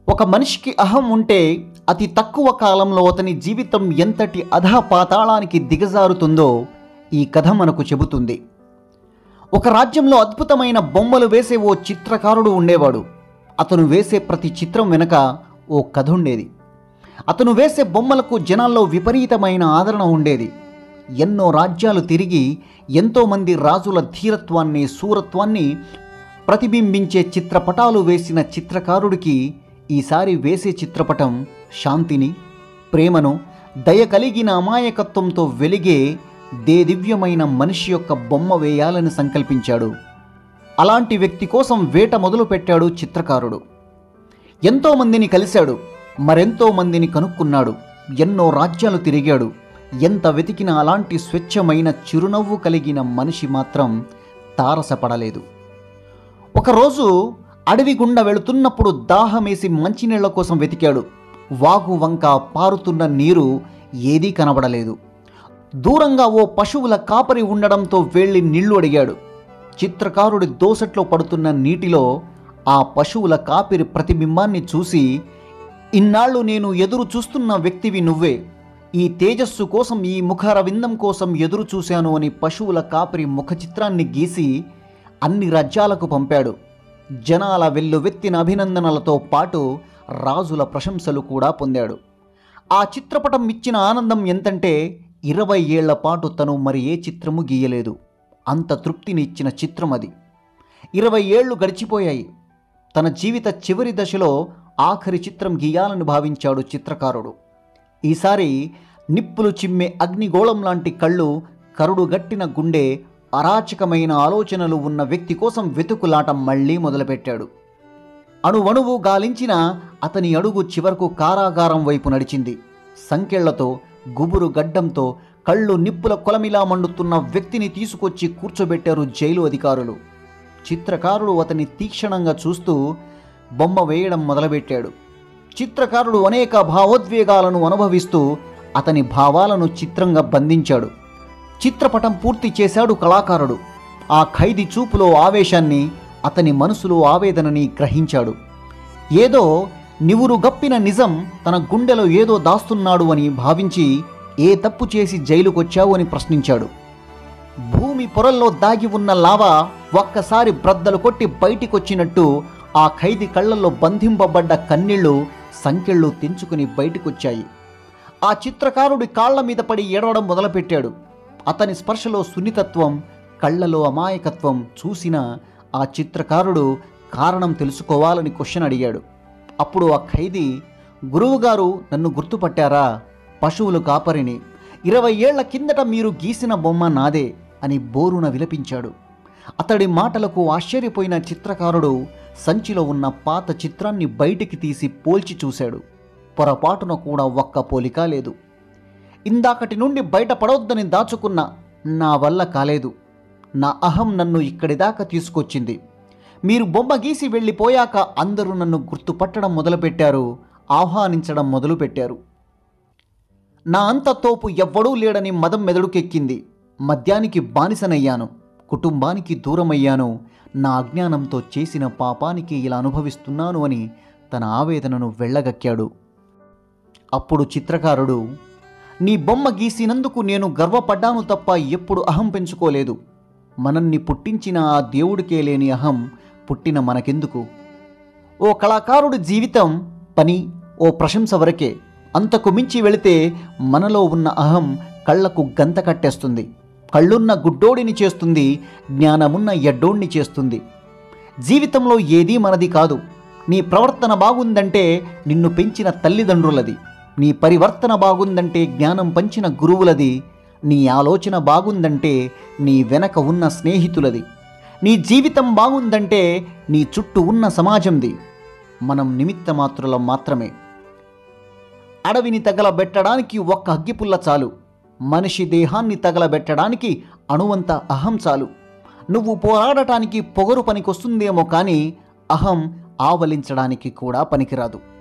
ఒక మనిషికి అహం ఉంటే అతి తక్కువ కాలంలో అతని జీవితం ఎంతటి అధపాతాళానికి దిగజారుతుందో ఈ కథ మనకు చెబుతుంది ఒక రాజ్యంలో అద్భుతమైన బొమ్మలు వేసే ఓ చిత్రకారుడు ఉండేవాడు అతను వేసే ప్రతి చిత్రం వెనక ఓ కథ ఉండేది అతను వేసే బొమ్మలకు జనాల్లో విపరీతమైన ఆదరణ ఉండేది ఎన్నో రాజ్యాలు తిరిగి ఎంతోమంది రాజుల ధీరత్వాన్ని శూరత్వాన్ని ప్రతిబింబించే చిత్రపటాలు వేసిన చిత్రకారుడికి ఈసారి వేసే చిత్రపటం శాంతిని ప్రేమను దయ కలిగిన అమాయకత్వంతో వెలిగే దేదివ్యమైన మనిషి యొక్క బొమ్మ వేయాలని సంకల్పించాడు అలాంటి వ్యక్తి కోసం వేట మొదలుపెట్టాడు చిత్రకారుడు ఎంతోమందిని కలిశాడు మరెంతో మందిని కనుక్కున్నాడు ఎన్నో రాజ్యాలు తిరిగాడు ఎంత వెతికినా అలాంటి స్వచ్ఛమైన చిరునవ్వు కలిగిన మనిషి మాత్రం తారసపడలేదు ఒకరోజు అడవి గుండా వెళుతున్నప్పుడు దాహమేసి మంచినీళ్ల కోసం వెతికాడు వాగు వంక పారుతున్న నీరు ఏదీ కనబడలేదు దూరంగా ఓ పశువుల కాపరి ఉండడంతో వెళ్ళి నీళ్లు అడిగాడు చిత్రకారుడి దోసట్లో పడుతున్న నీటిలో ఆ పశువుల కాపిరి ప్రతిబింబాన్ని చూసి ఇన్నాళ్ళు నేను ఎదురు చూస్తున్న వ్యక్తివి నువ్వే ఈ తేజస్సు కోసం ఈ ముఖరవిందం కోసం ఎదురు చూశాను అని పశువుల కాపరి ముఖ చిత్రాన్ని గీసి అన్ని రాజ్యాలకు పంపాడు జనాల వెల్లువెత్తిన అభినందనలతో పాటు రాజుల ప్రశంసలు కూడా పొందాడు ఆ చిత్రపటం ఇచ్చిన ఆనందం ఎంతంటే ఇరవై ఏళ్ల పాటు తను మరి ఏ చిత్రము గీయలేదు అంత తృప్తిని ఇచ్చిన చిత్రం అది ఇరవై ఏళ్ళు గడిచిపోయాయి తన జీవిత చివరి దశలో ఆఖరి చిత్రం గీయాలని భావించాడు చిత్రకారుడు ఈసారి నిప్పులు చిమ్మే అగ్నిగోళం లాంటి కళ్ళు కరుడుగట్టిన గుండె అరాచకమైన ఆలోచనలు ఉన్న వ్యక్తి కోసం వెతుకులాట మళ్ళీ మొదలుపెట్టాడు అణువణువు గాలించిన అతని అడుగు చివరకు కారాగారం వైపు నడిచింది సంకెళ్లతో గుబురు గడ్డంతో కళ్ళు నిప్పుల కొలమిలా మండుతున్న వ్యక్తిని తీసుకొచ్చి కూర్చోబెట్టారు జైలు అధికారులు చిత్రకారుడు అతన్ని తీక్షణంగా చూస్తూ బొమ్మ వేయడం మొదలుపెట్టాడు చిత్రకారుడు అనేక భావోద్వేగాలను అనుభవిస్తూ అతని భావాలను చిత్రంగా బంధించాడు చిత్రపటం పూర్తి చేశాడు కళాకారుడు ఆ ఖైదీ చూపులో ఆవేశాన్ని అతని మనసులో ఆవేదనని గ్రహించాడు ఏదో నివురు గప్పిన నిజం తన గుండెలో ఏదో దాస్తున్నాడు అని భావించి ఏ తప్పు చేసి జైలుకొచ్చావు అని ప్రశ్నించాడు భూమి పొరల్లో దాగి ఉన్న లావా ఒక్కసారి బ్రద్దలు కొట్టి బయటికొచ్చినట్టు ఆ ఖైదీ కళ్ళల్లో బంధింపబడ్డ కన్నీళ్లు సంకెళ్ళు తెంచుకుని బయటికొచ్చాయి ఆ చిత్రకారుడి కాళ్ల మీద పడి ఏడవడం మొదలుపెట్టాడు అతని స్పర్శలో సున్నితత్వం కళ్ళలో అమాయకత్వం చూసిన ఆ చిత్రకారుడు కారణం తెలుసుకోవాలని క్వశ్చన్ అడిగాడు అప్పుడు ఆ ఖైదీ గురువుగారు నన్ను గుర్తుపట్టారా పశువులు కాపరిని ఇరవై ఏళ్ల కిందట మీరు గీసిన బొమ్మ నాదే అని బోరున విలపించాడు అతడి మాటలకు ఆశ్చర్యపోయిన చిత్రకారుడు సంచిలో ఉన్న పాత చిత్రాన్ని బయటికి తీసి పోల్చి చూశాడు పొరపాటున కూడా ఒక్క పోలిక లేదు ఇందాకటి నుండి బయటపడొద్దని దాచుకున్న నా వల్ల కాలేదు నా అహం నన్ను ఇక్కడి దాకా తీసుకొచ్చింది మీరు బొమ్మ గీసి వెళ్ళిపోయాక అందరూ నన్ను గుర్తుపట్టడం మొదలుపెట్టారు ఆహ్వానించడం మొదలుపెట్టారు నా అంత తోపు ఎవ్వడూ లేడని మదం మెదడుకెక్కింది మద్యానికి బానిసనయ్యాను కుటుంబానికి దూరమయ్యాను నా అజ్ఞానంతో చేసిన పాపానికి ఇలా అనుభవిస్తున్నాను అని తన ఆవేదనను వెళ్ళగక్కాడు అప్పుడు చిత్రకారుడు నీ బొమ్మ గీసినందుకు నేను గర్వపడ్డాను తప్ప ఎప్పుడు అహం పెంచుకోలేదు మనల్ని పుట్టించిన ఆ దేవుడికే లేని అహం పుట్టిన మనకెందుకు ఓ కళాకారుడి జీవితం పని ఓ ప్రశంస వరకే అంతకు మించి వెళితే మనలో ఉన్న అహం కళ్ళకు గంత కట్టేస్తుంది కళ్ళున్న గుడ్డోడిని చేస్తుంది జ్ఞానమున్న ఎడ్డోడిని చేస్తుంది జీవితంలో ఏదీ మనది కాదు నీ ప్రవర్తన బాగుందంటే నిన్ను పెంచిన తల్లిదండ్రులది నీ పరివర్తన బాగుందంటే జ్ఞానం పంచిన గురువులది నీ ఆలోచన బాగుందంటే నీ వెనక ఉన్న స్నేహితులది నీ జీవితం బాగుందంటే నీ చుట్టూ ఉన్న సమాజంది మనం నిమిత్త మాత్రులం మాత్రమే అడవిని తగలబెట్టడానికి ఒక్క అగ్గిపుల్ల చాలు మనిషి దేహాన్ని తగలబెట్టడానికి అణువంత అహం చాలు నువ్వు పోరాడటానికి పొగరు పనికొస్తుందేమో కానీ అహం ఆవలించడానికి కూడా పనికిరాదు